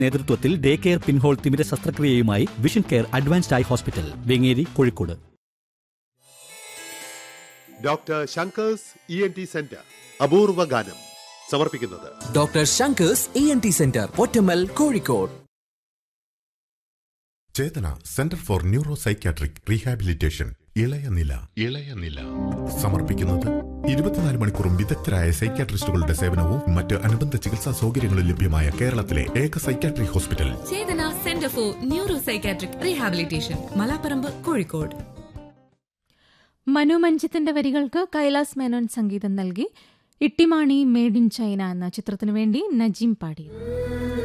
നേതൃത്വത്തിൽ day care pinhole തിമിര ശസ്ത്രക്രിയയുമായി vision care advanced eye hospital Vengeri Kozhikode doctor Shankers E N T centre അപൂർവ ഗാനം സമർപ്പിക്കുന്നത് doctor Shankers E N T centre Pottammal Kozhikode Chethana centre for neuro psychiatric rehabilitation ഇളയ നില ഇളയ നില സമർപ്പിക്കുന്നത് ഇരുപത്തിനാല് മണിക്കൂറും വിദഗ്ധരായ സൈക്യാട്രിസ്റ്റുകളുടെ സേവനവും മറ്റ് അനുബന്ധ ചികിത്സാ സൗകര്യങ്ങളും ലഭ്യമായ കേരളത്തിലെ ഏക psychiatry hospital Chethana centre for neuro psychiatric rehabilitation Malaparamba Kozhikode Manu മഞ്ജിത്തിന്റെ വരികൾക്ക് കൈലാസ് മേനോൻ സംഗീതം നൽകി ഇട്ടിമാണി മേഡ് ഇൻ ചൈന എന്ന ചിത്രത്തിനു വേണ്ടി നജീം പാടിയത്